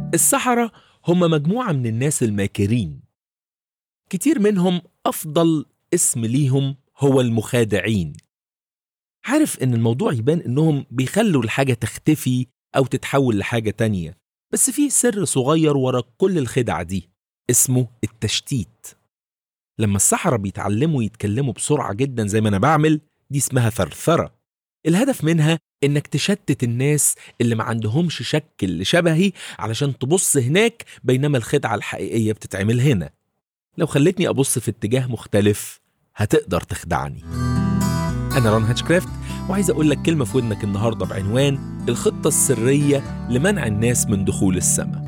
السحرة هم مجموعة من الناس الماكرين كتير منهم أفضل اسم ليهم هو المخادعين عارف إن الموضوع يبان إنهم بيخلوا الحاجة تختفي أو تتحول لحاجة تانية بس في سر صغير ورا كل الخدع دي اسمه التشتيت لما السحرة بيتعلموا يتكلموا بسرعة جدا زي ما أنا بعمل دي اسمها ثرثرة الهدف منها إنك تشتت الناس اللي ما عندهمش شك اللي شبهي علشان تبص هناك بينما الخدعة الحقيقية بتتعمل هنا لو خلتني أبص في اتجاه مختلف هتقدر تخدعني أنا ران هاتشكرافت وعايز أقول لك كلمة في ودنك النهاردة بعنوان الخطة السرية لمنع الناس من دخول السماء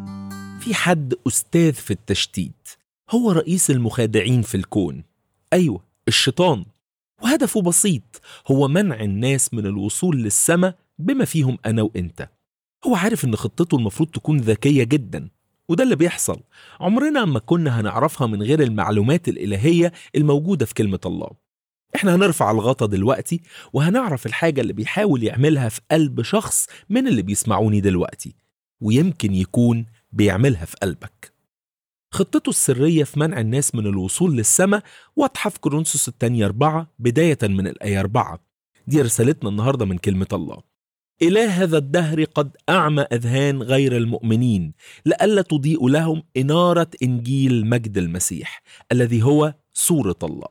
في حد أستاذ في التشتيت هو رئيس المخادعين في الكون أيوة الشيطان وهدفه بسيط هو منع الناس من الوصول للسماء بما فيهم أنا وإنت هو عارف إن خطته المفروض تكون ذكية جدا وده اللي بيحصل عمرنا ما كنا هنعرفها من غير المعلومات الإلهية الموجودة في كلمة الله احنا هنرفع الغطا دلوقتي وهنعرف الحاجة اللي بيحاول يعملها في قلب شخص من اللي بيسمعوني دلوقتي ويمكن يكون بيعملها في قلبك خطته السرية في منع الناس من الوصول للسماء واضحة في كورنثوس الثانية أربعة بداية من الآية أربعة دي رسالتنا النهاردة من كلمة الله إله هذا الدهر قد أعمى أذهان غير المؤمنين لئلا تضيء لهم إنارة إنجيل مجد المسيح الذي هو صورة الله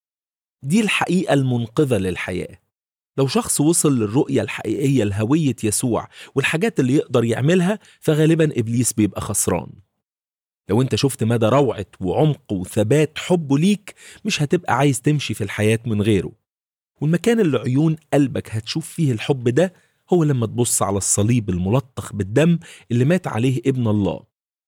دي الحقيقة المنقذة للحياة لو شخص وصل للرؤية الحقيقية لهوية يسوع والحاجات اللي يقدر يعملها فغالبا إبليس بيبقى خسران لو انت شفت مدى روعة وعمق وثبات حبه ليك مش هتبقى عايز تمشي في الحياة من غيره والمكان اللي عيون قلبك هتشوف فيه الحب ده هو لما تبص على الصليب الملطخ بالدم اللي مات عليه ابن الله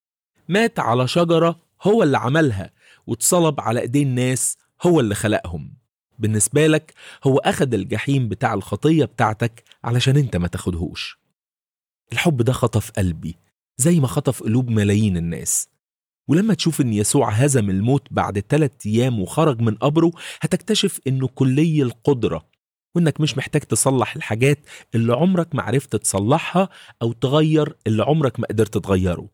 مات على شجرة هو اللي عملها واتصلب على ايدين ناس هو اللي خلقهم بالنسبة لك هو أخد الجحيم بتاع الخطية بتاعتك علشان انت ما تاخدهوش الحب ده خطف قلبي زي ما خطف قلوب ملايين الناس ولما تشوف ان يسوع هزم الموت بعد ثلاث ايام وخرج من قبره هتكتشف انه كلي القدره وانك مش محتاج تصلح الحاجات اللي عمرك ما عرفت تصلحها او تغير اللي عمرك ما قدرت تغيره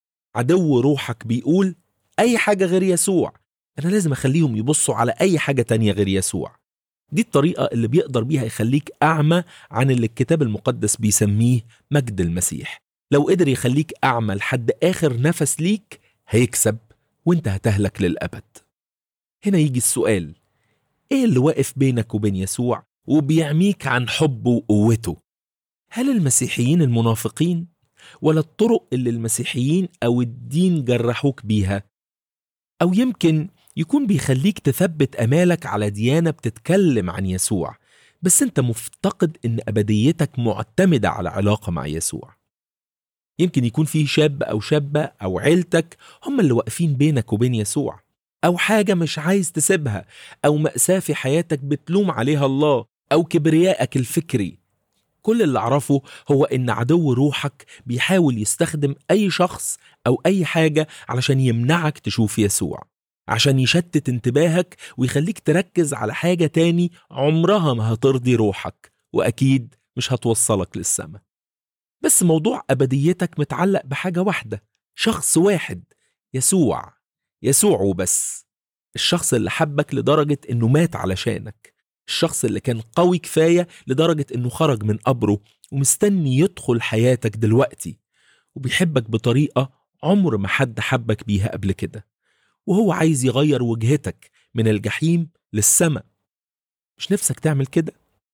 عدو روحك بيقول اي حاجه غير يسوع انا لازم اخليهم يبصوا على اي حاجه تانية غير يسوع دي الطريقه اللي بيقدر بيها يخليك اعمى عن اللي الكتاب المقدس بيسميه مجد المسيح لو قدر يخليك اعمى لحد اخر نفس ليك هيكسب وانت هتهلك للأبد هنا يجي السؤال ايه اللي واقف بينك وبين يسوع وبيعميك عن حبه وقوته هل المسيحيين المنافقين ولا الطرق اللي المسيحيين او الدين جرحوك بيها او يمكن يكون بيخليك تثبت امالك على ديانه بتتكلم عن يسوع بس انت مفتقد ان ابديتك معتمده على علاقه مع يسوع يمكن يكون فيه شاب أو شابة أو عيلتك هم اللي واقفين بينك وبين يسوع أو حاجة مش عايز تسيبها أو مأساة في حياتك بتلوم عليها الله أو كبريائك الفكري كل اللي أعرفه هو إن عدو روحك بيحاول يستخدم أي شخص أو أي حاجة علشان يمنعك تشوف يسوع عشان يشتت انتباهك ويخليك تركز على حاجة تاني عمرها ما هترضي روحك وأكيد مش هتوصلك للسماء بس موضوع أبديتك متعلق بحاجة واحدة شخص واحد يسوع يسوع وبس الشخص اللي حبك لدرجة إنه مات علشانك الشخص اللي كان قوي كفاية لدرجة إنه خرج من قبره ومستني يدخل حياتك دلوقتي وبيحبك بطريقة عمر ما حد حبك بيها قبل كده وهو عايز يغير وجهتك من الجحيم للسماء مش نفسك تعمل كده؟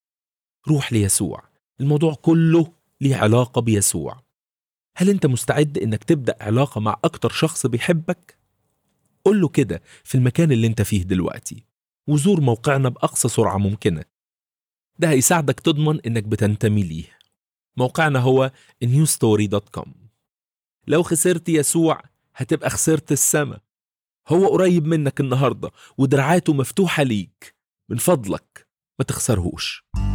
روح ليسوع الموضوع كله ليه علاقة بيسوع هل انت مستعد انك تبدأ علاقة مع اكتر شخص بيحبك؟ قول له كده في المكان اللي انت فيه دلوقتي وزور موقعنا بأقصى سرعة ممكنة ده هيساعدك تضمن انك بتنتمي ليه موقعنا هو newstory.com لو خسرت يسوع هتبقى خسرت السما هو قريب منك النهاردة ودرعاته مفتوحة ليك من فضلك ما تخسرهوش